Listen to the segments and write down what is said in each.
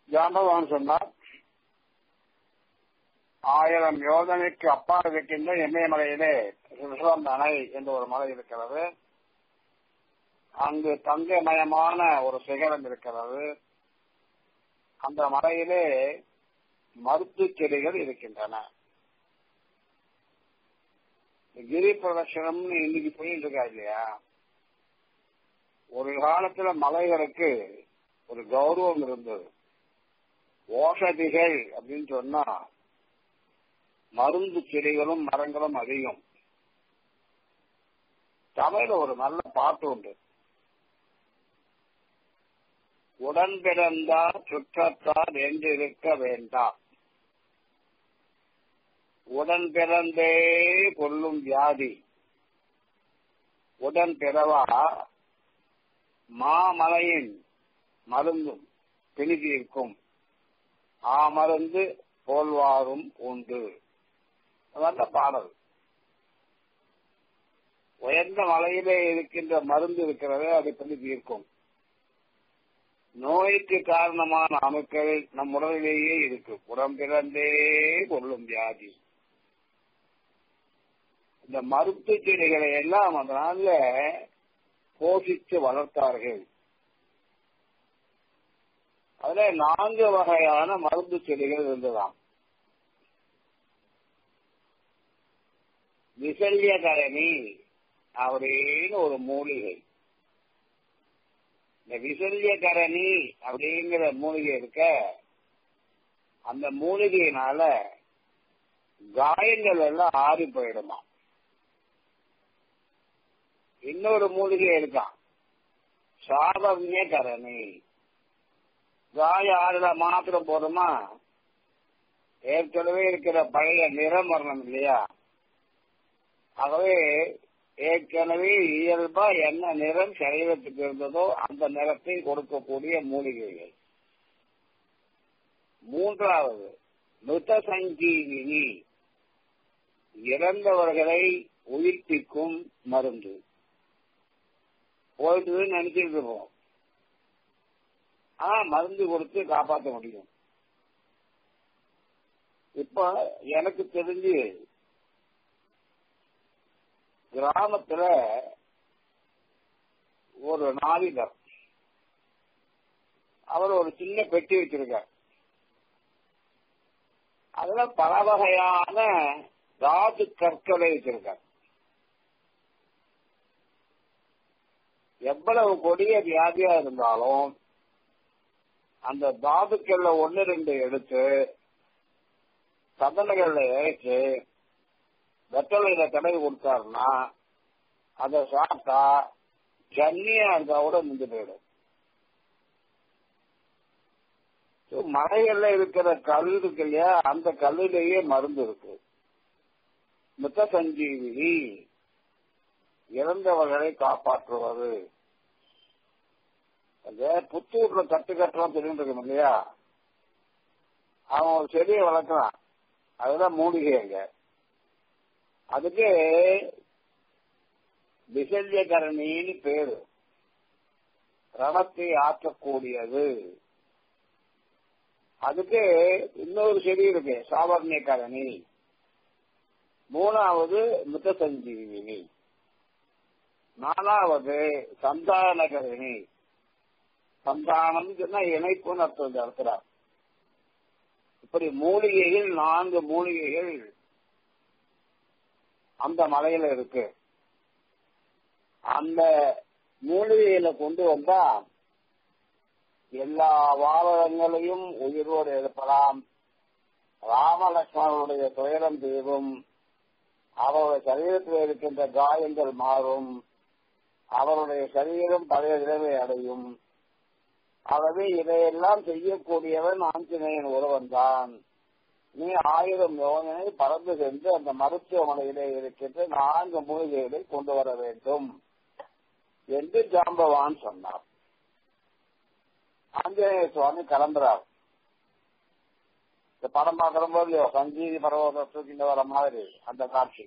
ஜாம்பவான் சொன்னார் ஆயிரம் யோஜனைக்கு அப்பால் இருக்கின்ற எண்ணெய்மலையிலே ரிஷபம் அணை என்ற ஒரு மலை இருக்கிறது அங்கு தங்கமயமான ஒரு சிகரம் இருக்கிறது அந்த மலையிலே மருத்துவ செடிகள் இருக்கின்றன கிரி பிரதட்சணம்னு இன்னைக்கு போயிட்டு இருக்கா இல்லையா ஒரு காலத்துல மலைகளுக்கு ஒரு கௌரவம் இருந்தது ஓஷதிகள் அப்படின்னு சொன்னா மருந்து செடிகளும் மரங்களும் அதிகம் தமிழ்ல ஒரு நல்ல பாட்டு உண்டு உடன் பிறந்தார் சுற்றத்தார் என்று இருக்க வேண்டாம் உடன் பிறந்தே கொள்ளும் வியாதி உடன் பிறவா மாமலையின் மருந்தும் பிணிதீர்க்கும் ஆமருந்து போல்வாரும் உண்டு நல்ல பாடல் உயர்ந்த மலையிலே இருக்கின்ற மருந்து இருக்கிறது அதை பண்ணி தீர்க்கும் நோய்க்கு காரணமான அணுக்கள் நம் உடலிலேயே இருக்கு உடம்பிறந்தே கொள்ளும் வியாதி இந்த மருத்துவ செடிகளை எல்லாம் அந்த நாள்ல போஷித்து வளர்த்தார்கள் அதுல நான்கு வகையான மருந்து செடிகள் இருந்ததாம் விசல்யகரணி அப்படின்னு ஒரு மூலிகை இந்த விசல்யகரணி அப்படிங்கிற மூலிகை இருக்க அந்த மூலிகையினால காயங்கள் எல்லாம் ஆறி போயிடுமா இன்னொரு மூலிகை இருக்கான் சாதவிய கரணி காய ஆறுல மாத்திரம் போதுமா ஏற்கனவே இருக்கிற பழைய நிறம் வரணும் இல்லையா ஆகவே ஏற்கனவே இயல்பா என்ன நிறம் சரீரத்துக்கு இருந்ததோ அந்த நிறத்தை கொடுக்கக்கூடிய மூலிகைகள் மூன்றாவது மிருத சங்கீவினி இறந்தவர்களை உயிர்ப்பிக்கும் மருந்து போயிட்டு நினைச்சிட்டு இருப்போம் ஆனா மருந்து கொடுத்து காப்பாற்ற முடியும் இப்ப எனக்கு தெரிஞ்சு கிராமத்துல ஒரு நாவிதர் அவர் ஒரு சின்ன பெட்டி வச்சிருக்கார் அதுல பல வகையான தாது கற்களை வச்சிருக்கார் எவ்வளவு கொடிய வியாதியா இருந்தாலும் அந்த தாதுக்கள்ல ஒன்னு ரெண்டு எடுத்து சதனைகள்ல இறைச்சு வெத்தலையில தடவி கொடுத்தாருன்னா அதை சாப்பிட்டா ஜன்னியா இருந்தா கூட நின்று போயிடும் மலைகள்ல இருக்கிற கல் இருக்கு இல்லையா அந்த கல்லிலேயே மருந்து இருக்கு மித்த சஞ்சீவினி இறந்தவர்களை காப்பாற்றுவது அந்த புத்தூர்ல தட்டு கட்டுறான் தெரியும் இருக்கும் இல்லையா அவன் ஒரு செடியை வளர்க்குறான் அதுதான் மூலிகைங்க அதுக்கு விசல்யகரணின்னு பேரு ரணத்தை ஆற்றக்கூடியது அதுக்கு இன்னொரு செடி இருக்கு சாவர்ணியகரணி மூணாவது மித சஞ்சீவினி நாலாவது சந்தானகரணி சந்தானம் சொன்னா இணைப்புன்னு அர்த்தம் இந்த இடத்துல இப்படி மூலிகைகள் நான்கு மூலிகைகள் அந்த மலையில இருக்கு அந்த மூலிகையில கொண்டு வந்தா எல்லா வாழங்களையும் உயிரோடு எழுப்பலாம் ராமலட்சுமணனுடைய துயரம் தீரும் அவருடைய சரீரத்தில் இருக்கின்ற காயங்கள் மாறும் அவருடைய சரீரம் பழைய நிலைமை அடையும் ஆகவே இதையெல்லாம் செய்யக்கூடியவன் ஆஞ்சநேயன் ஒருவன் தான் நீ ஆயிரம் யோகனை பறந்து சென்று அந்த மருத்துவமனையிலே இருக்கின்ற நான்கு மூலிகைகளை கொண்டு வர வேண்டும் என்று ஜாம்பவான் சொன்னார் ஆஞ்சநேய சுவாமி கிளம்புறார் இந்த படம் பார்க்கிற போது இல்லையோ சஞ்சீவி பர்வத தூக்கிட்டு வர மாதிரி அந்த காட்சி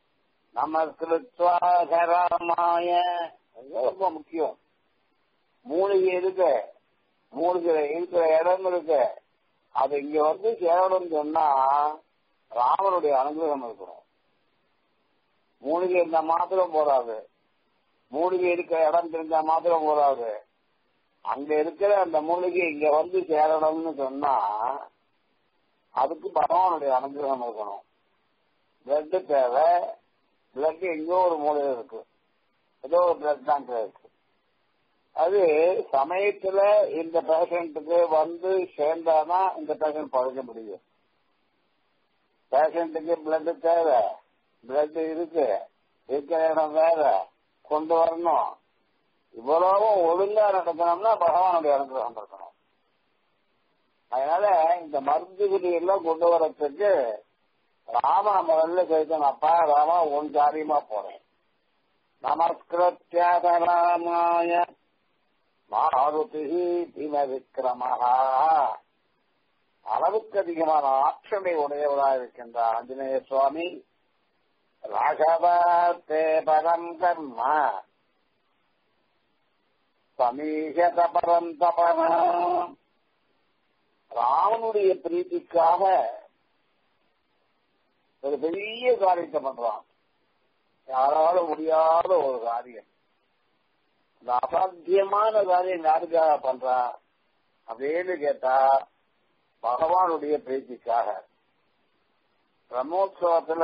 நமஸ்கிருத்வாகராமாய ரொம்ப முக்கியம் மூலிகை இருக்க மூலிகை இருக்கிற இடங்கள் இருக்கு அது இங்க வந்து சேரணும்னு சொன்னா ராமனுடைய அனுகிரகம் இருக்கணும் மூலிகை இருந்தா மாத்திரம் போறாது மூலிகை இருக்கிற இடம் தெரிஞ்சா மாத்திரம் போறாது அங்க இருக்கிற அந்த மூலிகை இங்க வந்து சேரணும்னு சொன்னா அதுக்கு பகவானுடைய அனுகிரகம் இருக்கணும் பிளட் தேவை பிளட் எங்கேயோ ஒரு மூலையில இருக்கு ஏதோ ஒரு பிளட் பேங்க் இருக்கு அது சமயத்துல இந்த பேஷண்ட்டுக்கு வந்து சேர்ந்தாதான் இந்த பேஷண்ட் பழக முடியும் பேஷண்ட்டுக்கு பிளட் தேவை பிளட் இருக்கு இருக்கிற இடம் வேற கொண்டு வரணும் இவ்வளவும் ஒழுங்கா நடக்கணும்னா பகவானுடைய அனுகிரகம் இருக்கணும் அதனால இந்த மருந்து குடி எல்லாம் கொண்டு வரத்துக்கு ராம முதல்ல கேட்கணும் அப்பா ராமா உன் காரியமா போறேன் நமஸ்கிருத்தியாதராமாய மாருதி பீம விக்ரமஹா அளவுக்கு அதிகமான ஆற்றலை உடையவராக இருக்கின்ற ஆஞ்சநேய சுவாமி ராகவத்தே பரம் கர்ம சமீகத பரம் தபனம் ராமனுடைய பிரீத்திக்காக ஒரு பெரிய காரியத்தை பண்றான் யாரால முடியாத ஒரு காரியம் இந்த அசாத்தியமான காரியம் யாருக்காக பண்றான் அப்படின்னு கேட்டா பகவானுடைய பிரீத்திக்காக பிரம்மோத்சவத்துல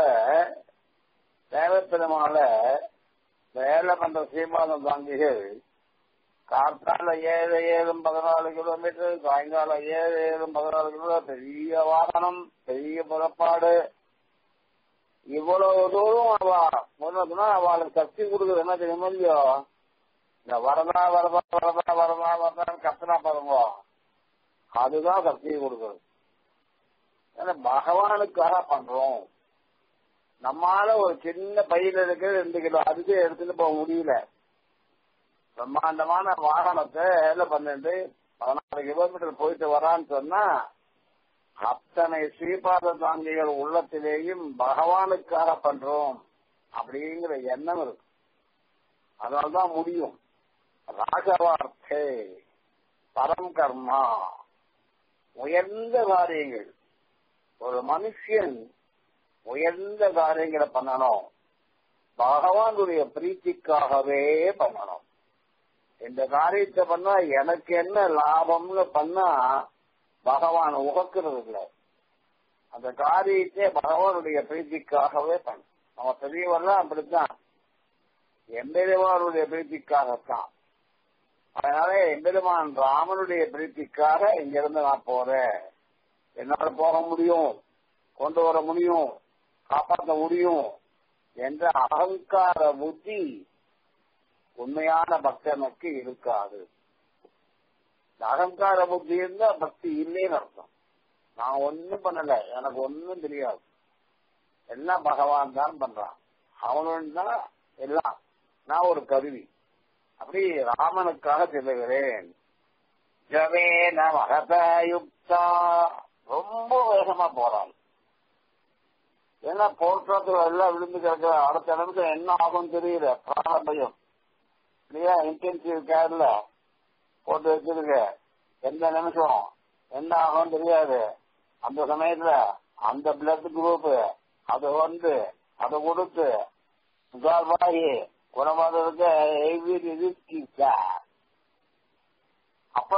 தேவப்பெருமாள வேலை பண்ற சீமாதம் தாங்கிகள் கார்த்தால ஏழு ஏழும் பதினாலு கிலோமீட்டர் சாயங்காலம் ஏழு ஏழும் பதினாலு கிலோமீட்டர் பெரிய வாகனம் பெரிய புறப்பாடு இவ்வளவு தூரம் அவ முன்னதுன்னா அவளுக்கு சக்தி கொடுக்குறது என்ன தெரியுமோ இல்லையோ இந்த வரதா வரதா வரதா வரதா வரதான்னு கத்துனா பாருங்க அதுதான் சக்தியை கொடுக்குறது ஏன்னா பகவானுக்காக பண்றோம் நம்மால ஒரு சின்ன பையில இருக்கிற ரெண்டு கிலோ அதுக்கு எடுத்துட்டு போக முடியல பிரம்மாண்டமான வாகனத்தை ஏழு பன்னெண்டு பதினாறு கிலோமீட்டர் போயிட்டு வரான்னு சொன்னா அத்தனை ஸ்ரீபாத தாங்கிகள் உள்ளத்திலேயும் பகவானுக்காக பண்றோம் அப்படிங்கிற எண்ணம் இருக்கு அதனால்தான் முடியும் ராகவார்த்தே பரம் கர்மா உயர்ந்த காரியங்கள் ஒரு மனுஷன் உயர்ந்த காரியங்களை பண்ணணும் பகவானுடைய பிரீத்திக்காகவே பண்ணணும் இந்த காரியத்தை பண்ணா எனக்கு என்ன லாபம்னு பண்ணா பகவான் உகக்கிறது இல்லை அந்த காரியத்தை பகவானுடைய பிரீத்திக்காகவே பண்ண நம்ம பெரியவர்லாம் அப்படித்தான் எம்பெருமானுடைய பிரீத்திக்காகத்தான் அதனால எம்பெருமான் ராமனுடைய பிரீத்திக்காக இங்கிருந்து நான் போறேன் என்னால போக முடியும் கொண்டு வர முடியும் காப்பாற்ற முடியும் என்ற அகங்கார புத்தி உண்மையான பக்தனுக்கு இருக்காது இந்த அகங்கார புத்தி இருந்தா பக்தி இல்லைன்னு அர்த்தம் நான் ஒன்னும் பண்ணல எனக்கு ஒன்னும் தெரியாது எல்லாம் பகவான் தான் பண்றான் அவனும் தான் எல்லாம் நான் ஒரு கருவி அப்படி ராமனுக்காக செல்லுகிறேன் ஜவேன மகதயுக்தா ரொம்ப வேகமா போறான் ஏன்னா போற்றத்துல எல்லாம் விழுந்து கிடக்குற அடுத்த நிமிஷம் என்ன ஆகும் தெரியல பிராண பயம் இல்லையா இன்டென்சிவ் கேர்ல போட்டு வச்சிருக்க எந்த நிமிஷம் என்ன ஆகும் தெரியாது அந்த சமயத்துல அந்த பிளட் குரூப் அது வந்து அதை கொடுத்து சுகார்வாகி குணமாததுக்கு ஹெவி ரிஸ்க் அப்ப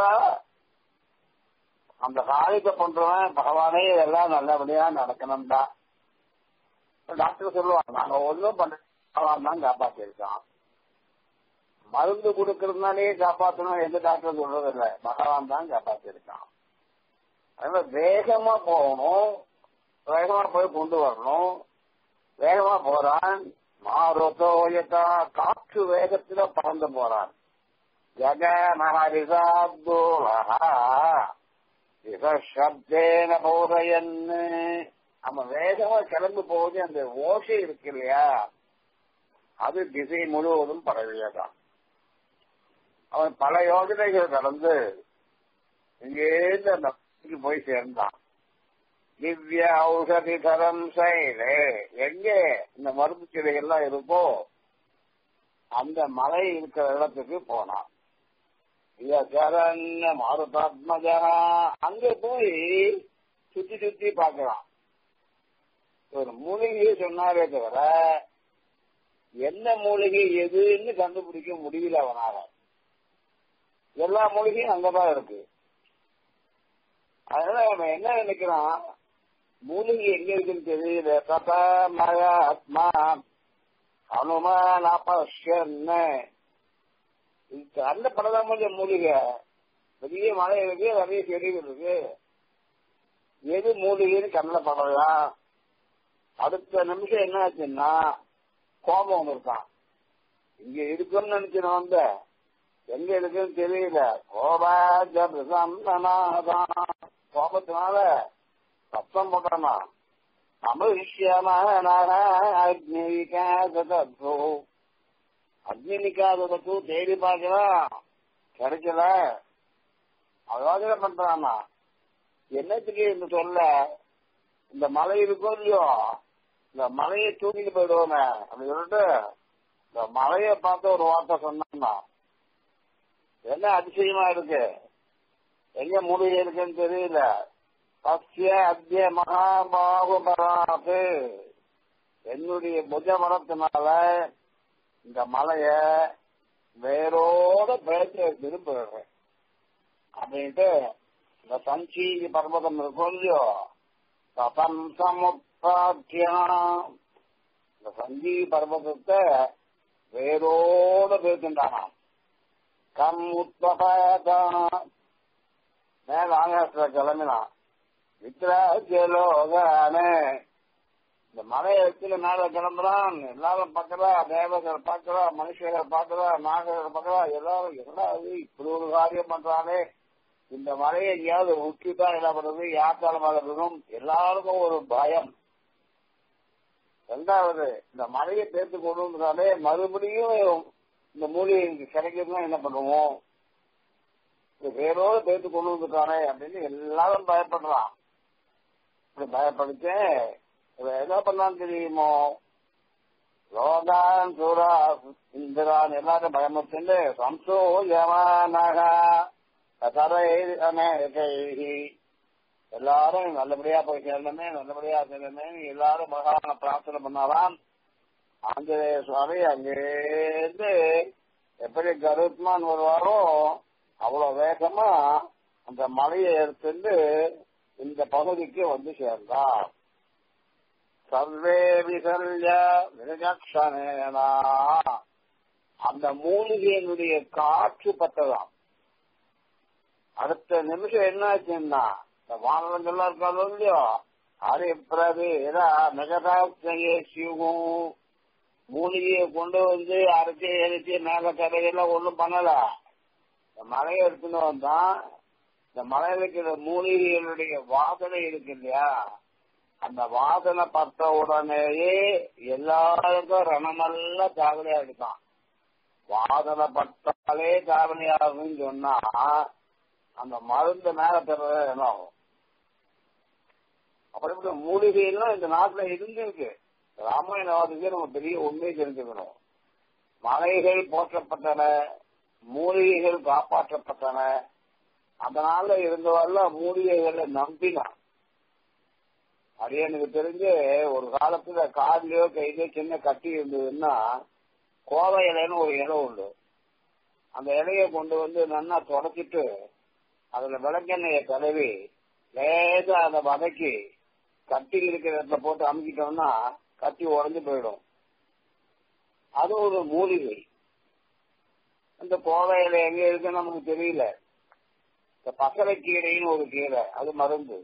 அந்த காரியத்தை பண்றவன் பகவானே இதெல்லாம் நல்லபடியா நடக்கணும் தான் டாக்டர் சொல்லுவாங்க நாங்க ஒன்றும் பண்ண தான் காப்பாத்திருக்கோம் மருந்து கொடுக்கறதுனாலே காப்பாற்றணும் எந்த டாக்டர் சொல்றது இல்லை பகவான் தான் காப்பாத்திருக்கான் அதனால வேகமா போகணும் வேகமா போய் கொண்டு வரணும் வேகமா போறான் மாரோத்தோயத்தா காற்று வேகத்துல பறந்து போறான் ஜக மகரிசாப்தோலா சப்தேன போதையன்னு நம்ம வேகமா கிளம்பி போகுது அந்த ஓசை இருக்கு இல்லையா அது திசை முழுவதும் பரவியதான் அவன் பல யோஜனைகள் கடந்து இங்கேருந்து அந்த போய் சேர்ந்தான் திவ்ய ஔஷதி தரம் செயலே எங்கே இந்த மருந்து செடிகள்லாம் இருக்கோ அந்த மலை இருக்கிற இடத்துக்கு போனான் சரண்ய மாருதாத்மஜா அங்க போய் சுத்தி சுத்தி பார்க்கலாம் ஒரு மூலிகையை சொன்னாரே தவிர என்ன மூலிகை எதுன்னு கண்டுபிடிக்க முடியல அவனால எல்லா மூலிகையும் அங்கதான் இருக்கு அதனால அவன் என்ன நினைக்கிறான் மூலிகை எங்க இருக்குன்னு தெரியல ததா மய ஆத்மா அனுமான பஷ்யன்னு அந்த படதான் மூலிகை பெரிய மழை இருக்கு நிறைய செடிகள் இருக்கு எது மூலிகைன்னு கண்ணில் படலாம் அடுத்த நிமிஷம் என்ன ஆச்சுன்னா கோபம் வந்திருக்கான் இங்க இருக்குன்னு நினைச்சு வந்த எங்க இருக்குன்னு தெரியல கோபாஜாதான் கோபத்தினால சத்தம் போட்டானா அமரிஷ்யமான அக்னிகாதோ அக்னிகாதோ தேடி பார்க்கலாம் கிடைக்கல யோஜனை பண்றானா என்னத்துக்கு இந்த சொல்ல இந்த மலை இருக்கோ இல்லையோ இந்த மலையை தூக்கிட்டு போயிடுவோமே அப்படின்னு சொல்லிட்டு இந்த மலையை பார்த்து ஒரு வார்த்தை சொன்னா என்ன அதிசயமா இருக்கு எங்க மூலிகை இருக்குன்னு தெரியல சத்திய அத்திய மகாபாகுபராது என்னுடைய புஜ மரத்தினால இந்த மலைய வேரோட பேச்சு எடுத்துட்டு போயிடுறேன் அப்படின்ட்டு இந்த சஞ்சி பர்வதம் இருக்கும் இல்லையோ ததம் சமுத்தாத்தியம் இந்த சஞ்சி பர்வதத்தை வேரோட பேசுண்டானாம் கம் உத்பதான் மேல ஆகாசத்துல கிளம்பினான் வித்ராஜலோகானே இந்த மலையை வச்சு மேல கிளம்புறான் எல்லாரும் பார்க்கறா தேவர்கள் பார்க்கறா மனுஷர்கள் பார்க்கறா நாகர்கள் பார்க்கறா எல்லாரும் எல்லாம் இப்படி ஒரு காரியம் பண்றானே இந்த மலையை எங்கேயாவது முக்கியத்தான் என்ன பண்றது யாத்தால மலர்றதும் எல்லாருக்கும் ஒரு பயம் ரெண்டாவது இந்த மலையை சேர்த்து கொண்டு வந்தாலே மறுபடியும் இந்த மூலிகை கிடைக்கிறதுனா என்ன பண்ணுவோம் இந்த வேரோடு சேர்த்து கொண்டு வந்துட்டானே அப்படின்னு எல்லாரும் பயப்படுறான் இப்படி பயப்படுத்து என்ன பண்ணான்னு தெரியுமோ லோகான் சூரா இந்திரான் எல்லாரும் பயமுறுத்துண்டு சம்சோயமானக எல்லாரும் நல்லபடியா போய் சேரணுமே நல்லபடியா சேரணுமே எல்லாரும் மகான பிரார்த்தனை பண்ணாலாம் ஆஞ்சநேய சுவாமி அங்கேருந்து எப்படி கருத்மான் வருவாரோ அவ்வளவு வேகமா அந்த மலையை எடுத்துட்டு இந்த பகுதிக்கு வந்து சேர்ந்தார் சர்வே விசல்ய விரஜக்ஷனேனா அந்த மூலிகையினுடைய காற்று பட்டதாம் அடுத்த நிமிஷம் என்ன ஆச்சுன்னா இந்த வானவங்கள்லாம் இருக்காங்க இல்லையோ ஹரி பிரவீரா மெகதாசையே சிவம் மூலிகையை கொண்டு வந்து அரைச்சி எரிச்சு மேல கரையெல்லாம் ஒண்ணும் பண்ணல இந்த மலையை எடுத்துன்னு வந்தான் இந்த மலையில இருக்கிற மூலிகைகளுடைய வாசனை இருக்கு இல்லையா அந்த வாசனை பட்ட உடனேயே எல்லாருக்கும் ரணமெல்லாம் காவலியா எடுத்தான் வாசனை பட்டாலே காவலியாகும்னு சொன்னா அந்த மருந்து மேல பெறது என்ன ஆகும் அப்படிப்பட்ட மூலிகையெல்லாம் இந்த நாட்டுல இருந்திருக்கு ராமாயணவாதிக்கு நம்ம பெரிய உண்மையை தெரிஞ்சுக்கணும் மலைகள் போற்றப்பட்டன மூலிகைகள் காப்பாற்றப்பட்டன அதனால இருந்தவல்ல மூலிகைகளை நம்பினான் அது எனக்கு தெரிஞ்சு ஒரு காலத்துல கார்லயோ கையிலயோ சின்ன கட்டி இருந்ததுன்னா கோவை இலைன்னு ஒரு இலை உண்டு அந்த இலைய கொண்டு வந்து நல்லா தொடச்சிட்டு அதுல விளக்கெண்ணெய தடவி லேசா அதை வதக்கி கட்டி இருக்கிற இடத்துல போட்டு அமுக்கிட்டோம்னா கட்டி உடஞ்சு போயிடும் அது ஒரு மூலிகை அந்த கோவை இலை எங்க இருக்குன்னு நமக்கு தெரியல இந்த பசலை கீரைன்னு ஒரு கீரை அது மருந்து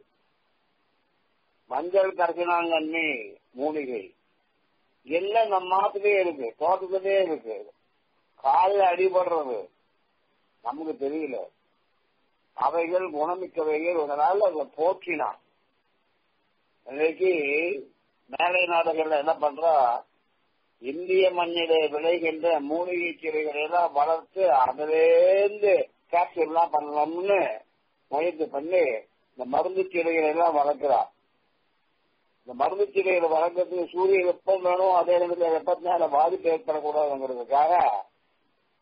மஞ்சள் கரைச்சினாங்கண்ணி மூலிகை எல்லாம் நம்ம மாத்துலயே இருக்கு தோட்டத்திலே இருக்கு காலில் அடிபடுறது நமக்கு தெரியல அவைகள் குணமிக்கவைகள் அதனால அதை போக்கினான் இன்னைக்கு மேலை நாடுகள்ல என்ன பண்றா இந்திய மண்ணிலே விளைகின்ற மூலிகை கீரைகளை எல்லாம் வளர்த்து அதிலேருந்து கேப்சூல் எல்லாம் பண்ணலாம்னு முயற்சி பண்ணி இந்த மருந்து கீரைகளை எல்லாம் வளர்க்கிறா இந்த மருந்து கீரைகளை வளர்க்கறதுக்கு சூரிய வெப்பம் வேணும் அதே நேரத்தில் வெப்பத்தினால பாதிப்பு ஏற்படக்கூடாதுங்கிறதுக்காக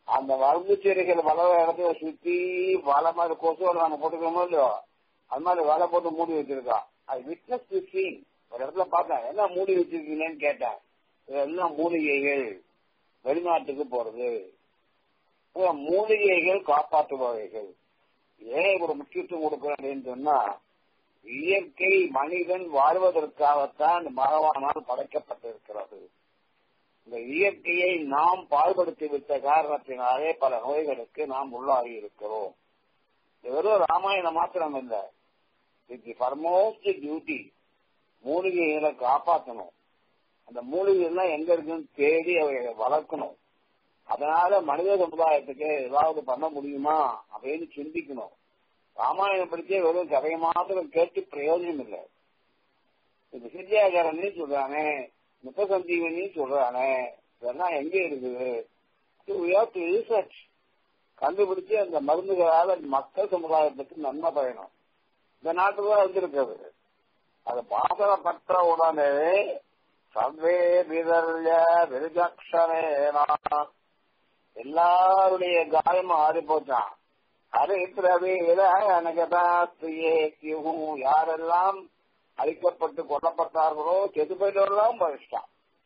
அந்த மருந்து செடிகள் வளர இடத்துல சுத்தி வலை மாதிரி கொசு வலை நம்ம போட்டுக்கணுமோ இல்லையோ அது மாதிரி வலை போட்டு மூடி வச்சிருக்கான் அது விட்னஸ் தி சீன் ஒரு இடத்துல பார்த்தேன் என்ன மூடி வச்சிருக்கீங்கன்னு கேட்டேன் இதெல்லாம் மூலிகைகள் வெளிநாட்டுக்கு போறது மூலிகைகள் காப்பாற்றுபவைகள் ஏன் ஒரு முக்கியத்துவம் கொடுக்கிறேன் அப்படின்னு சொன்னா இயற்கை மனிதன் வாழ்வதற்காகத்தான் பகவானால் படைக்கப்பட்டிருக்கிறது இந்த இயற்கையை நாம் பாழ்படுத்தி விட்ட காரணத்தினாலே பல நோய்களுக்கு நாம் உள்ளாகி இருக்கிறோம் இது வெறும் ராமாயணம் மாத்திரம் இல்ல இட்ஸ் ஃபர்மோஸ்ட் டியூட்டி மூலிகைகளை காப்பாற்றணும் அந்த மூலிகைகள்லாம் எங்க இருக்குன்னு தேடி அவைகளை வளர்க்கணும் அதனால மனித சமுதாயத்துக்கு ஏதாவது பண்ண முடியுமா அப்படின்னு சிந்திக்கணும் ராமாயணம் படிச்சே வெறும் கதையை மாத்திரம் கேட்டு பிரயோஜனம் இல்லை இந்த சித்தியாகாரன்னு சொல்றானே முத்த சஞ்சீவனி சொல்றானே இதெல்லாம் எங்க இருக்குது ரிசர்ச் கண்டுபிடிச்சு அந்த மருந்துகளால மக்கள் சமுதாயத்துக்கு நன்மை பயணம் இந்த நாட்டுல வந்திருக்கிறது அது பாசனப்பட்ட உடனே சர்வே விதர்ய விருஜக்ஷரேனா எல்லாருடைய காயமும் ஆறி போச்சான் ஹரித்ரவீர அனகதாஸ்தியே யாரெல்லாம் அழிக்கப்பட்டு கொல்லப்பட்டார்களோ செது போயிட்டவர்களாம் பழிச்சிட்டான்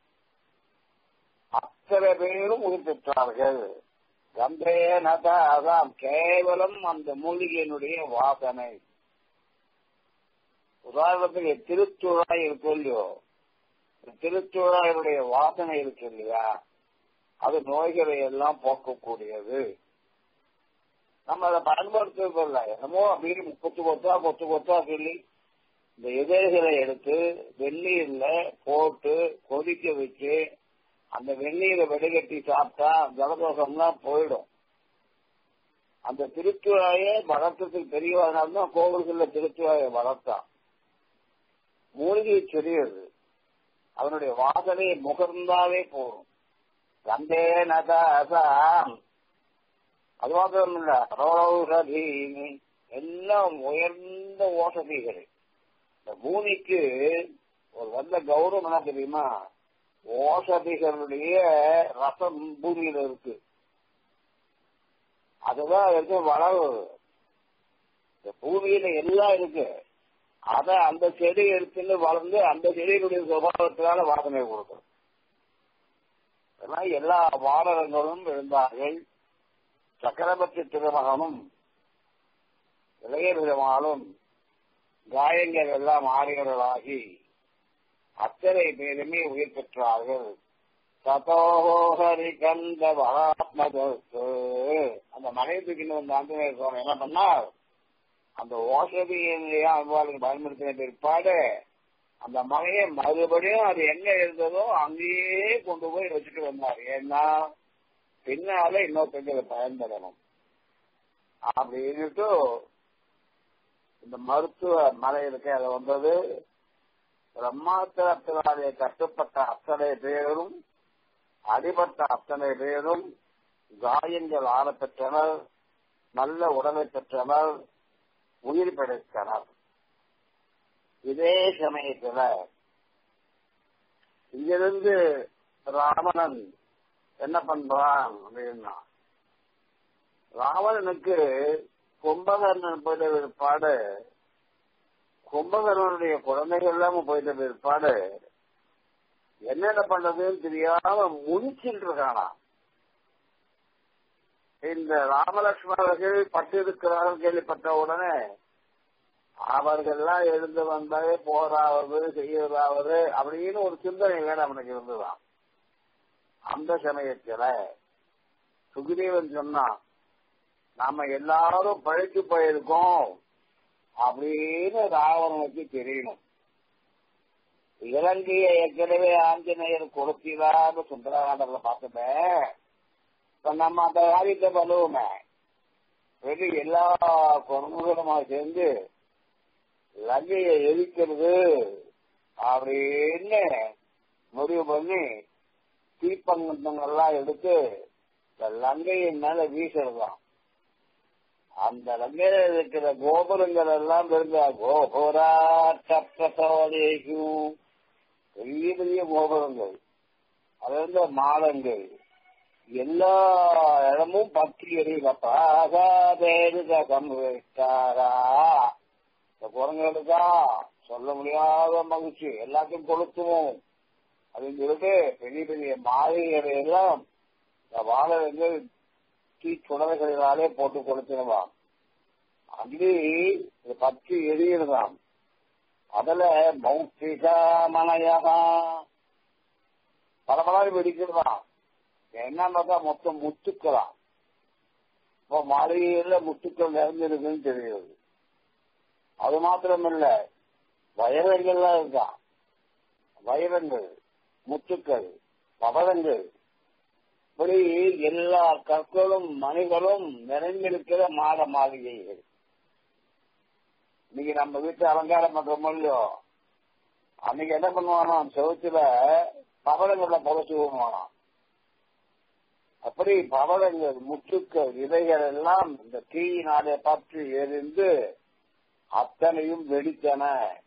அத்தனை பேரும் உயிர் பெற்றார்கள் கந்தே நதான் கேவலம் அந்த மூலிகையினுடைய வாசனை உதாரணத்துக்கு திருத்துழாய் இருக்கு இல்லையோ திருத்துழாயுடைய வாசனை இருக்கு இல்லையா அது நோய்களை எல்லாம் போக்கக்கூடியது நம்ம அதை பயன்படுத்துறதில்ல என்னமோ அப்படின்னு கொத்து கொத்தா கொத்து கொத்தா சொல்லி இந்த இதழ்களை எடுத்து வெந்நீர்ல போட்டு கொதிக்க வச்சு அந்த வெந்நீரை வடிகட்டி சாப்பிட்டா ஜலதோஷம்லாம் போயிடும் அந்த திருத்துவாயை வளர்த்ததுக்கு பெரியவனால தான் கோவில்கள்ல திருத்துவாயை வளர்த்தான் மூலிகை செடியது அதனுடைய வாசனையை முகர்ந்தாவே போகும் கந்தே நதாசாம் அது மாத்திரம் இல்ல ரோஷதீனி எல்லாம் உயர்ந்த ஓசதிகள் இந்த பூமிக்கு ஒரு வந்த கௌரவம் என்ன தெரியுமா ஓசதிகளுடைய ரசம் பூமியில இருக்கு அதுதான் இருக்கு வளவு இந்த பூமியில எல்லாம் இருக்கு அத அந்த செடி எடுத்துன்னு வளர்ந்து அந்த செடியினுடைய சுபாவத்தினால வாசனை கொடுக்கும் எல்லா வானரங்களும் இருந்தார்கள் சக்கரவர்த்தி திருமகனும் இளைய பெருமாளும் காயங்கள் எல்லாம் ஆரியர்களாகி அத்தனை பேருமே உயிர் பெற்றார்கள் சதோஹரி கந்த வராத்மதத்து அந்த மலை தூக்கின்னு வந்த ஆஞ்சநேயர் சுவாமி என்ன பண்ணார் அந்த ஓசதியிலேயே அவ்வாறு பயன்படுத்தின பிற்பாடு அந்த மலையை மறுபடியும் அது எங்க இருந்ததோ அங்கேயே கொண்டு போய் வச்சுட்டு வந்தார் ஏன்னா பின்னால இன்னொருத்தங்க பயன்படணும் அப்படின்னுட்டு இந்த மருத்துவ மலை இருக்க அது வந்தது பிரம்மாத்திரத்தினாலே கட்டுப்பட்ட அத்தனை பேரும் அடிபட்ட அத்தனை பேரும் காயங்கள் ஆற பெற்றனர் நல்ல உடலை பெற்றனர் உயிர் பிழைத்தனர் இதே சமயத்துல இங்கிருந்து ராவணன் என்ன பண்றான் அப்படின்னா ராவணனுக்கு கும்பகர்ணன் போயிட்ட பிற்பாடு கும்பகர்ணனுடைய குழந்தைகள் இல்லாம போயிட்ட பிற்பாடு என்னென்ன பண்றதுன்னு தெரியாம முடிச்சுட்டு இருக்கானா இந்த ராமலட்சுமணர்கள் பட்டிருக்கிறார்கள் கேள்விப்பட்ட உடனே அவர்கள்லாம் எழுந்து வந்தாலே போராவது செய்யறதாவது அப்படின்னு ஒரு சிந்தனை வேணும் அவனுக்கு இருந்துதான் அந்த சமயத்துல சுகிதேவன் சொன்னான் நாம எல்லாரும் பழிச்சு போயிருக்கோம் அப்படின்னு ராவணனுக்கு தெரியணும் இலங்கையை ஏற்கனவே ஆஞ்சநேயர் கொடுத்தீரான்னு சுந்தரகாண்டத்துல பார்த்துட்டேன் இப்ப நம்ம அந்த காரியத்தை பண்ணுவோமே வெளி எல்லா குரங்குகளுமா சேர்ந்து லங்கையை எரிக்கிறது அப்படின்னு முடிவு பண்ணி தீப்பங்கெல்லாம் எடுத்து இந்த லங்கையின் மேல வீசுறதாம் அந்த லங்கையில இருக்கிற கோபுரங்கள் எல்லாம் இருந்தா கோபுரா டப்பசோதேகும் பெரிய பெரிய கோபுரங்கள் அது இருந்த மாடங்கள் எல்லா இடமும் பற்றி எரியுதப்பா சம்விஷ்டாரா இந்த குரங்களுக்கா சொல்ல முடியாத மகிழ்ச்சி எல்லாத்தையும் கொளுத்துவோம் அப்படின்னு சொல்லிட்டு பெரிய பெரிய மாளிகைகளை எல்லாம் இந்த வாழர்கள் தீ சுடலைகளினாலே போட்டு கொளுத்தினவாம் அங்கே இது பற்றி எரியுறதாம் அதுல மௌத்திகா மனையகா பல பலர் வெடிக்கிறதாம் என்னன்னு பார்த்தா மொத்தம் முத்துக்கலாம் இப்போ மாளிகையில முத்துக்கள் நிறைஞ்சிருக்குன்னு தெரியுது அது மாத்திரமில்ல வைரங்கள்லாம் இருக்கான் வைரங்கள் முத்துக்கள் பவளங்கள் இப்படி எல்லா கற்களும் மணிகளும் நிறைந்திருக்கிற மாட மாளிகைகள் இன்னைக்கு நம்ம வீட்டு அலங்காரம் பண்றோமோ இல்லையோ அன்னைக்கு என்ன பண்ணுவானோ செவத்துல பவளங்களை புதைச்சு விடுவானாம் அப்படி பவளங்கள் முத்துக்கள் இவைகள் எல்லாம் இந்த தீயினாலே பற்றி எரிந்து அத்தனையும் வெடித்தன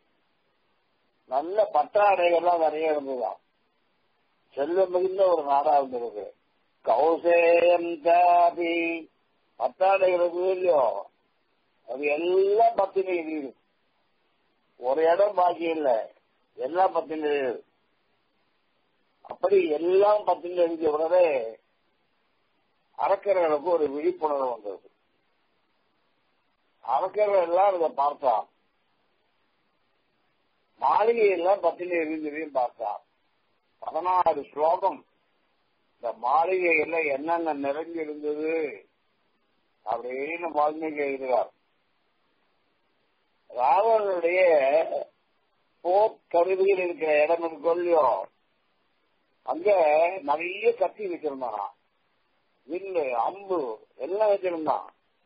நல்ல பட்டாடைகள்லாம் நிறைய இருந்ததாம் செல்வம் மிகுந்த ஒரு நாடா இருந்தது கௌசேயம் தாபி பட்டாடைகள் இருக்குது இல்லையோ அது எல்லாம் பத்தினி எரியுது ஒரு இடம் பாக்கி இல்லை எல்லாம் பத்தினி எரியுது அப்படி எல்லாம் பத்தினி எரிஞ்ச உடனே அரக்கர்களுக்கு ஒரு விழிப்புணர்வு வந்தது அரக்கர்கள் எல்லாம் இதை பார்த்தான் மாளிகையெல்லாம் பத்தினி எரிஞ்சதையும் பார்த்தான் பதினாறு ஸ்லோகம் இந்த மாளிகையில என்னென்ன நிறைஞ்சு இருந்தது அப்படின்னு வால்மீகி எழுதுகிறார் ராவணனுடைய போர் கருவிகள் இருக்கிற இடம் இருக்கு இல்லையோ அங்க நிறைய கத்தி வச்சிருந்தானா வில்லு அம்பு எல்லாம் வச்சிருந்தான்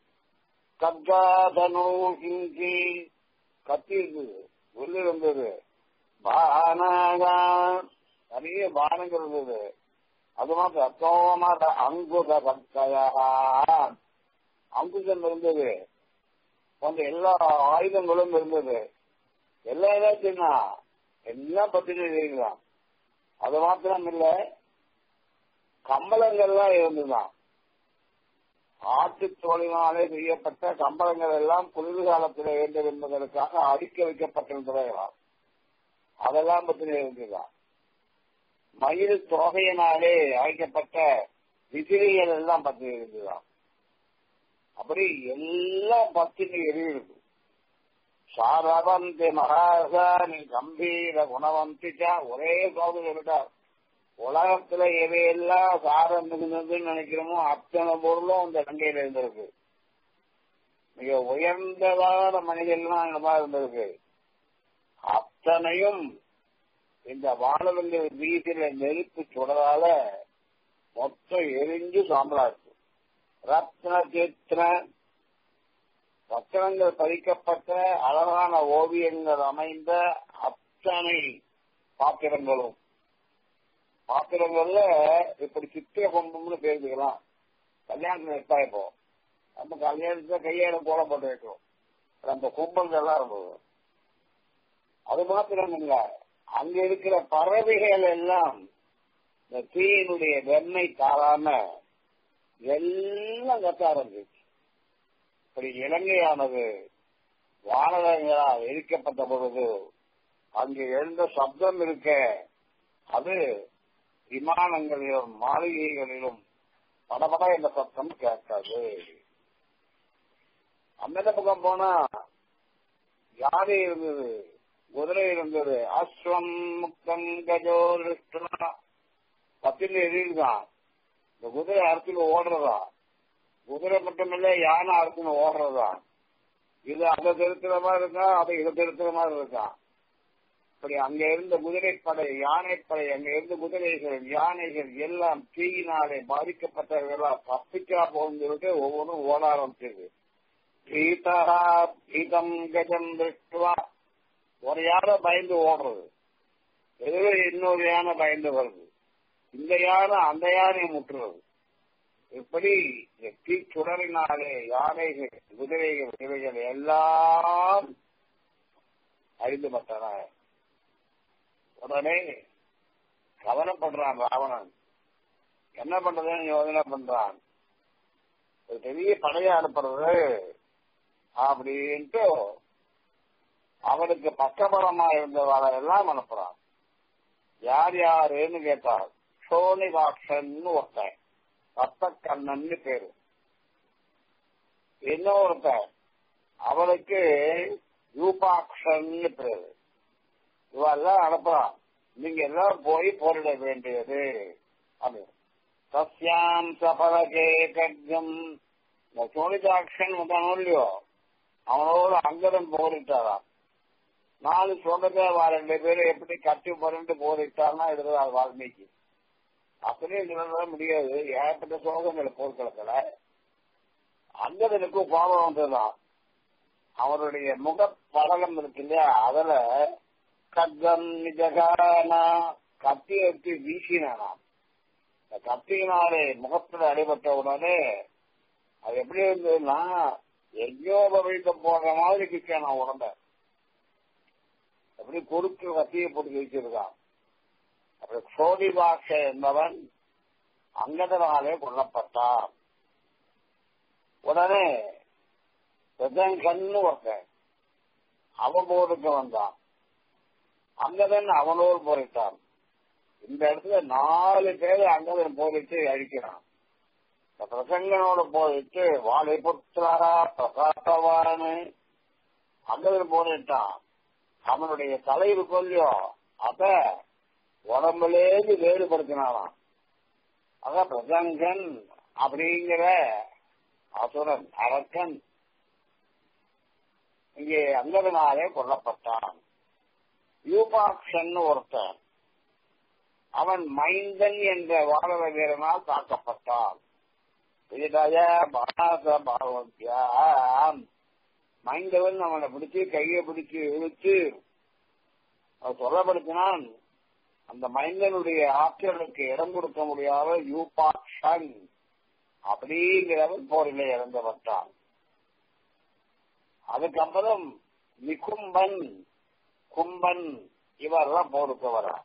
கப்காதனு கிங்கி கத்தி இருந்தது வில்லு இருந்தது பானகா நிறைய பானங்கள் இருந்தது அது மாத்திரம் அத்தோமாத அங்குத பக்கையா அங்குசம் இருந்தது போன்ற எல்லா ஆயுதங்களும் இருந்தது எல்லா ஏதாச்சும்னா எல்லாம் பத்தினி இருக்கலாம் அது மாத்திரம் இல்ல கம்பளங்கள்லாம் இருந்துதான் ஆட்டு தோழினாலே செய்யப்பட்ட கம்பளங்கள் எல்லாம் குளிர்காலத்தில் வேண்டும் என்பதற்காக அடுக்க வைக்கப்பட்டிருந்தவைகளாம் அதெல்லாம் பத்தினி இருந்துதான் மயில் தொகையினாலே அழைக்கப்பட்ட விசிறிகள் எல்லாம் பத்தி இருந்துதான் அப்படி எல்லாம் பத்தினி எரியுது சாரவந்தி மகாசானி கம்பீர குணவந்திச்சா ஒரே சோதனை சொல்லிட்டார் உலகத்துல எவையெல்லாம் சாரம் மிகுந்ததுன்னு நினைக்கிறோமோ அத்தனை பொருளும் அந்த கங்கையில இருந்திருக்கு மிக உயர்ந்ததான மனிதெல்லாம் அங்கமா இருந்திருக்கு அத்தனையும் இந்த வானவங்கள் வீட்டில நெருப்பு சுடரால மொத்தம் எரிஞ்சு சாம்பலா இருக்கு ரத்ன சித்திர ரத்தனங்கள் பதிக்கப்பட்ட அழகான ஓவியங்கள் அமைந்த அத்தனை பாத்திரங்களும் பாத்திரங்கள்ல இப்படி சித்திர கொம்பும்னு பேருக்கலாம் கல்யாணத்துல எடுத்தா இப்போ நம்ம கல்யாணத்துல கையால கோலம் போட்டு வைக்கிறோம் அந்த கும்பல்கள் எல்லாம் இருந்தது அது மாத்திரம் இல்ல அங்க இருக்கிற பறவைகள் எல்லாம் இந்த தீயினுடைய வெண்ணை தாராம எல்லாம் கத்த ஆரம்பிச்சு இப்படி இலங்கையானது வானகங்களால் எரிக்கப்பட்ட பொழுது அங்கு எழுந்த சப்தம் இருக்க அது விமானங்களிலும் மாளிகைகளிலும் படபட என்ற சத்தம் கேட்காது அந்த பக்கம் போனா யானை இருந்தது குதிரை இருந்தது அஸ்வம் முக்தம் கஜோ ரிஷ்டனா பத்தில் எரியுதான் இந்த குதிரை அறுத்துல ஓடுறதா குதிரை மட்டுமில்ல யானை அறுத்துல ஓடுறதா இது அதை திருத்துற மாதிரி இருக்கா அதை இதை திருத்துற மாதிரி இருக்கான் இப்படி அங்க இருந்த குதிரைப்படை யானைப்படை அங்க இருந்த குதிரைகள் யானைகள் எல்லாம் தீயினாலே பாதிக்கப்பட்டவர்களா தப்பிக்கா போகும் சொல்லிட்டு ஒவ்வொன்றும் ஓட ஆரம்பிச்சது பீதா பீதம் கஜம் திருஷ்டுவா ஒரு யானை பயந்து ஓடுறது எதுவே இன்னொரு யானை பயந்து வருது இந்த யானை அந்த யானை முற்றுறது இப்படி தீ சுடரினாலே யானைகள் குதிரைகள் இவைகள் எல்லாம் அழிந்து பட்டன உடனே கவனப்படுறான் ராவணன் என்ன பண்றதுன்னு யோசனை பண்றான் ஒரு பெரிய படையை அனுப்புறது அப்படின்ட்டு அவனுக்கு பக்கபலமா இருந்தவரை எல்லாம் அனுப்புறான் யார் யாருன்னு கேட்டார் சோனிவாக்ஷன் ஒருத்தன் ரத்தக்கண்ணன்னு பேரு இன்னொருத்தன் அவனுக்கு யூபாக்ஷன்னு பேரு இவெல்லாம் அனுப்புறான் நீங்க எல்லாம் போய் போரிட வேண்டியது அப்படின்னு சஸ்யாம் சபலகே கட்கம் இந்த சோனிதாக்ஷன் வந்தானோ இல்லையோ அவனோட அங்கதன் போரிட்டாராம் நாலு சொந்தத்தை ரெண்டு பேரும் எப்படி கட்டி புரண்டு போரிட்டார்னா எழுதுறார் வால்மீகி அப்படியே எழுத முடியாது ஏகப்பட்ட சோகங்கள் போர்க்களத்துல அங்கதனுக்கு கோபம் வந்ததுதான் அவருடைய முக படலம் இருக்கு இல்லையா அதுல கத்தம் நிஜகானா கத்தி எடுத்து வீசினானாம் இந்த கத்தியினாலே முகத்துல அடிபட்ட உடனே அது எப்படி இருந்ததுன்னா யஜ்யோபவீதம் போடுற மாதிரி கிச்சான் உடம்ப அப்படி குறுக்கு கத்தியை போட்டு வச்சிருக்கான் அப்புறம் சோதி பாஷ என்பவன் அங்கதனாலே கொல்லப்பட்டான் உடனே கண்ணு ஒருத்தன் அவன் போருக்கு வந்தான் அங்கதன் அவனோடு போரிட்டான் இந்த இடத்துல நாலு பேர் அங்கதன் போரிட்டு அழிக்கிறான் இந்த பிரசங்கனோட போயிட்டு வாழை புத்திராரா பிரகாசவானு அங்கதன் போரிட்டான் அவனுடைய தலைவு கொல்லியோ அத உடம்புலேருந்து வேறுபடுத்தினாராம் அதான் பிரசங்கன் அப்படிங்கிற அசுரன் அரக்கன் இங்கே அங்கதனாலே கொல்லப்பட்டான் யூபாக்ஷன் ஒருத்தன் அவன் மைந்தன் என்ற வானர வீரனால் தாக்கப்பட்டான் மைந்தவன் அவனை பிடிச்சு கையை பிடிச்சு இழுத்து அவன் சொல்லப்படுத்தினான் அந்த மைந்தனுடைய ஆற்றலுக்கு இடம் கொடுக்க முடியாத யூபாக்ஷன் அப்படிங்கிறவன் போரிலே இறந்துவிட்டான் அதுக்கப்புறம் நிகும்பன் கும்பன் இவர்தான் போருக்கு வரா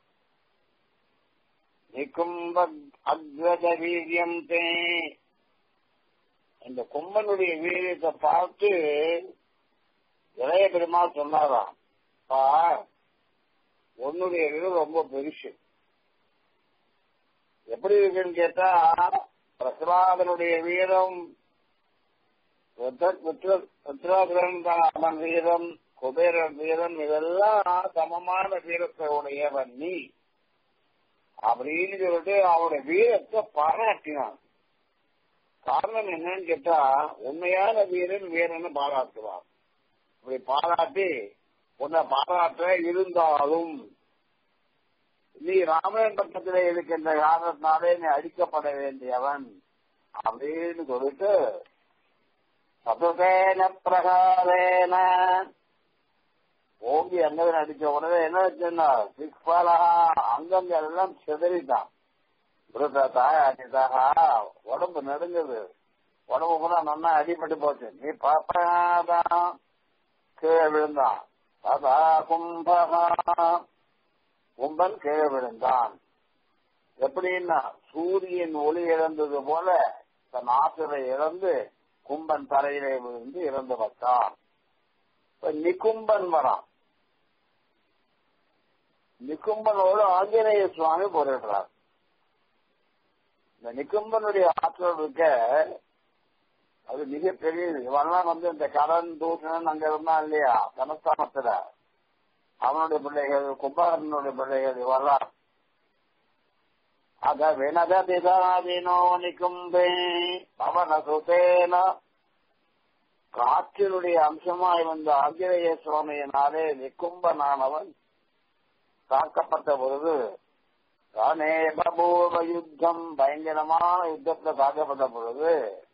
நிகும்ப அக்ரத வீரியம் தே இந்த கும்பனுடைய வீரியத்தை பார்த்து இளைய பெருமாள் சொன்னாராம் பா உன்னுடைய வீடு ரொம்ப பெருசு எப்படி இருக்குன்னு கேட்டா பிரசலாதனுடைய வீரம் அவன் வீரம் குபேரன் வீரம் இதெல்லாம் சமமான வீரத்தை உடையவன் நீ அப்படின்னு சொல்லிட்டு அவனுடைய வீரத்தை பாராட்டினான் காரணம் என்னன்னு கேட்டா உண்மையான வீரன் வீரன்னு பாராட்டுவான் இப்படி பாராட்டி உன்னை பாராட்ட இருந்தாலும் நீ ராமன் பக்கத்தில் இருக்கின்ற காரணத்தினாலே நீ அடிக்கப்பட வேண்டியவன் அப்படின்னு சொல்லிட்டு சதுதேன பிரகாரேன ஓங்கி அங்கதன் அடிச்ச உடனே என்ன வச்சுன்னா சிக்பாலா அங்கங்க எல்லாம் செதறிட்டான் உடம்பு நடுங்குது உடம்பு பூரா நல்லா அடிபட்டு போச்சு நீ பாப்பாதான் கீழே விழுந்தான் சதா கும்பகா கும்பன் கீழே விழுந்தான் எப்படின்னா சூரியன் ஒளி இழந்தது போல தன் ஆற்றலை இழந்து கும்பன் தரையிலே விழுந்து இறந்து வந்தான் இப்ப நிகும்பன் வரான் நிகும்பனோடு ஆஞ்சநேய சுவாமி போரிடுறார் இந்த நிகும்பனுடைய ஆற்றல் இருக்க அது மிகப்பெரியது இவெல்லாம் வந்து இந்த கடன் தூஷணன் அங்க இருந்தான் இல்லையா தனஸ்தானத்துல அவனுடைய பிள்ளைகள் கும்பகரனுடைய பிள்ளைகள் இவெல்லாம் அத வினத பிதாதினோ நிகும்பே பவன சுதேன காற்றினுடைய அம்சமாய் வந்த ஆஞ்சநேய சுவாமியினாலே நிக்கும்பனானவன் தாக்கப்பட்ட பொழுது தானே பபூர்வ யுத்தம் பயங்கரமான யுத்தத்துல தாக்கப்பட்ட பொழுது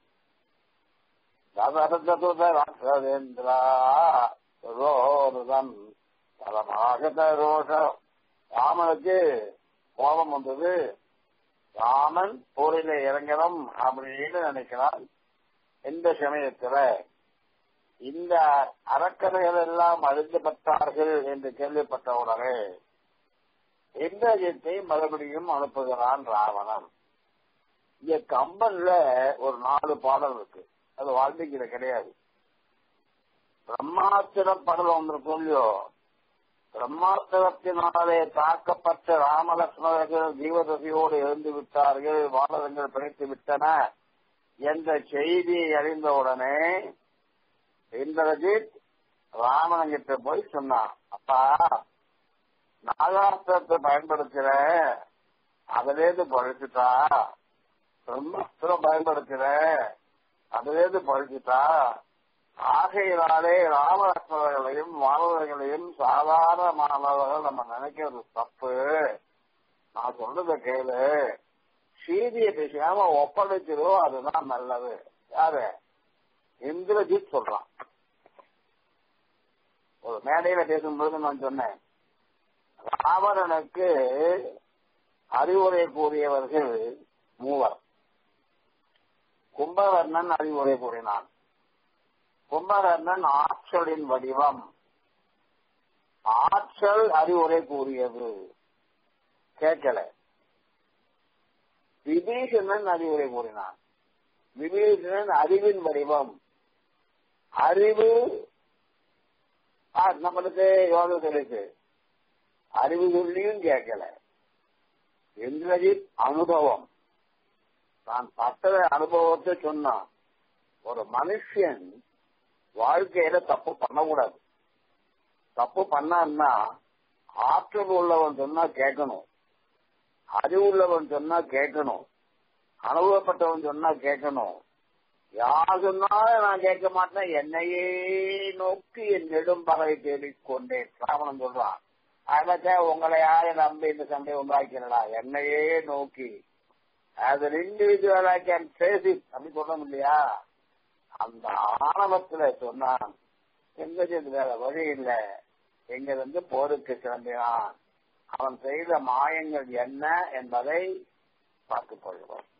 ராட்சதேந்திரா ரோதன் தலமாக ரோஷ ராமனுக்கு கோபம் வந்தது ராமன் போரில இறங்கணும் அப்படின்னு நினைக்கிறான் இந்த சமயத்துல இந்த அறக்கதைகள் எல்லாம் அழிந்துபட்டார்கள் என்று கேள்விப்பட்டவுடனே இந்திரஜித்தை மறுபடியும் அனுப்புகிறான் ராவணன் இங்க கம்பன்ல ஒரு நாலு பாடல் இருக்கு அது வாழ்க்கையில கிடையாது பிரம்மாஸ்திர படல் ஒன்று இருக்கும் இல்லையோ பிரம்மாஸ்திரத்தினாலே தாக்கப்பட்ட ராமலட்சுமணர்கள் ஜீவதசையோடு எழுந்து விட்டார்கள் வானரங்கள் பிழைத்து விட்டன என்ற செய்தியை அறிந்தவுடனே இந்திரஜித் ராமனங்கிட்ட போய் சொன்னான் அப்பா நாகாஸ்திரத்தை பயன்படுத்துற அதுலேருந்து பழிச்சுட்டா பிரம்மஸ்திரம் பயன்படுத்துற அதுலேருந்து பழிச்சுட்டா ஆகையினாலே ராமலட்சுமணர்களையும் மாணவர்களையும் சாதாரண மாணவர்கள் நம்ம நினைக்கிறது தப்பு நான் சொல்றத கேளு சீதியை பேசாம ஒப்படைச்சிரும் அதுதான் நல்லது யாரு இந்திரஜித் சொல்றான் ஒரு மேடையில பேசும்பொழுது நான் சொன்னேன் ராவணனுக்கு அறிவுரை கூறியவர்கள் மூவர் கும்பவர்ணன் அறிவுரை கூறினான் கும்பகர்ணன் ஆற்றலின் வடிவம் ஆற்றல் அறிவுரை கூறியது கேட்கல விபீஷணன் அறிவுரை கூறினான் விபீஷணன் அறிவின் வடிவம் அறிவு நம்மளுக்கு யோகத்தில் இருக்கு அறிவு சொல்லியும் கேட்கல இந்திரஜித் அனுபவம் நான் பட்ட அனுபவத்தை சொன்னான் ஒரு மனுஷன் வாழ்க்கையில தப்பு பண்ணக்கூடாது தப்பு பண்ணான்னா ஆற்றல் உள்ளவன் சொன்னா கேட்கணும் அறிவு உள்ளவன் சொன்னா கேட்கணும் அனுபவப்பட்டவன் சொன்னா கேட்கணும் யார் சொன்னாலும் நான் கேட்க மாட்டேன் என்னையே நோக்கி என் நெடும் பகை தேடிக்கொண்டேன் ராவணன் சொல்றான் அதனாச்சா உங்களை யாரை நம்பி இந்த சண்டை உண்டாக்கிறடா என்னையே நோக்கி அது individual I can face it அப்படி சொல்ல இல்லையா அந்த ஆணவத்துல சொன்னான் எங்க வேற வழி இல்ல எங்க வந்து போருக்கு கிளம்பினான் அவன் செய்த மாயங்கள் என்ன என்பதை பார்த்துக் கொள்வோம்